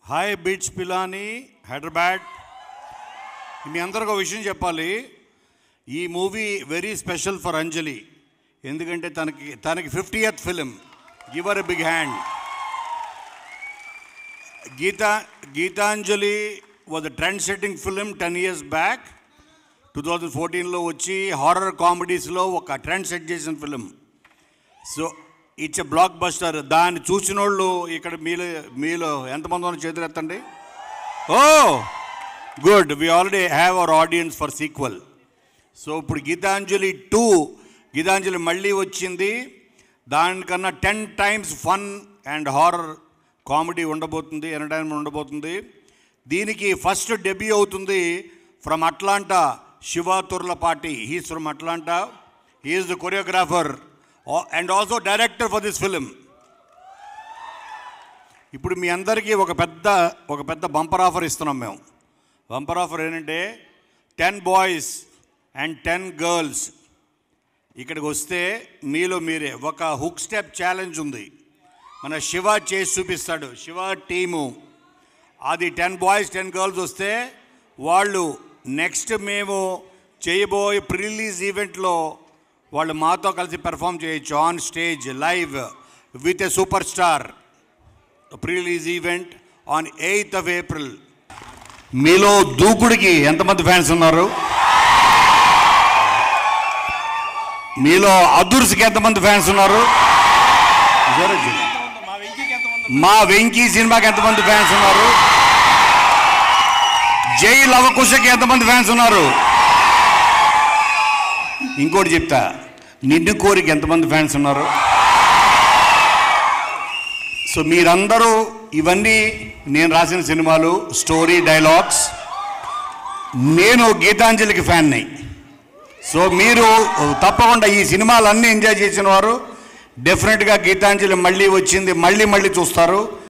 Hi BITS Pilani Hyderabad మీ అందరికి ఒక విషయం చెప్పాలి ఈ movie very special for Anjali ఎందుకంటే తనకి తనకి fiftieth film give her a big hand Geeta Geetanjali was trend setting film ten years back two thousand ఫోర్టీన్లో వచ్చి హారర్ కామెడీస్లో ఒక ట్రెండ్ సెట్ చేసిన film so it's a blockbuster దాన్ని చూసిన వాళ్ళు ఇక్కడ మీలో మీలో ఎంతమంది ఉన్నారు చేతులు ఎత్తండి oh good we already have our audience for sequel so ఇప్పుడు గీతాంజలి టూ గీతాంజలి మళ్ళీ వచ్చింది దానికన్నా ten times fun and horror comedy ఉండబోతుంది ఎంటర్టైన్మెంట్ ఉండబోతుంది దీనికి ఫస్ట్ డెబ్యూ అవుతుంది from Atlanta Shiva Turlapati he's from Atlanta he's the choreographer and also director for this film ఇప్పుడు మీ అందరికీ ఒక పెద్ద ఒక పెద్ద బంపర్ ఆఫర్ ఇస్తున్నాం మేము బంపర్ ఆఫర్ ఏంటంటే ten boys and ten girls ఇక్కడికి వస్తే మీలో మీరే ఒక హుక్ స్టెప్ ఛాలెంజ్ ఉంది మన శివ చేసి చూపిస్తాడు శివ టీము అది టెన్ బాయ్స్ టెన్ గర్ల్స్ వస్తే వాళ్ళు నెక్స్ట్ మేము చేయబోయే ప్రిలీజ్ ఈవెంట్లో వాళ్ళు మాతో కలిసి పెర్ఫామ్ చేయొచ్చు on stage live with a super star prerelease event on eighth of April మీలో దూకుడికి ఎంతమంది ఫ్యాన్స్ ఉన్నారు మీలో అదుర్స్కి ఎంతమంది ఫ్యాన్స్ ఉన్నారు జోరు జోరు. మా వెంకీ సినిమాకి ఎంతమంది ఫ్యాన్స్ ఉన్నారు జై లవకుశకి ఎంతమంది ఫ్యాన్స్ ఉన్నారు ఇంకోటి చెప్తా నిన్ను కోరికి ఎంతమంది ఫ్యాన్స్ ఉన్నారు సో మీరందరూ ఇవన్నీ నేను రాసిన సినిమాలు స్టోరీ డైలాగ్స్ నేను గీతాంజలికి ఫ్యాన్ని సో మీరు తప్పకుండా ఈ సినిమాలన్నీ ఎంజాయ్ చేసిన వారు డెఫినెట్గా గీతాంజలి మళ్ళీ వచ్చింది మళ్ళీ మళ్ళీ చూస్తారు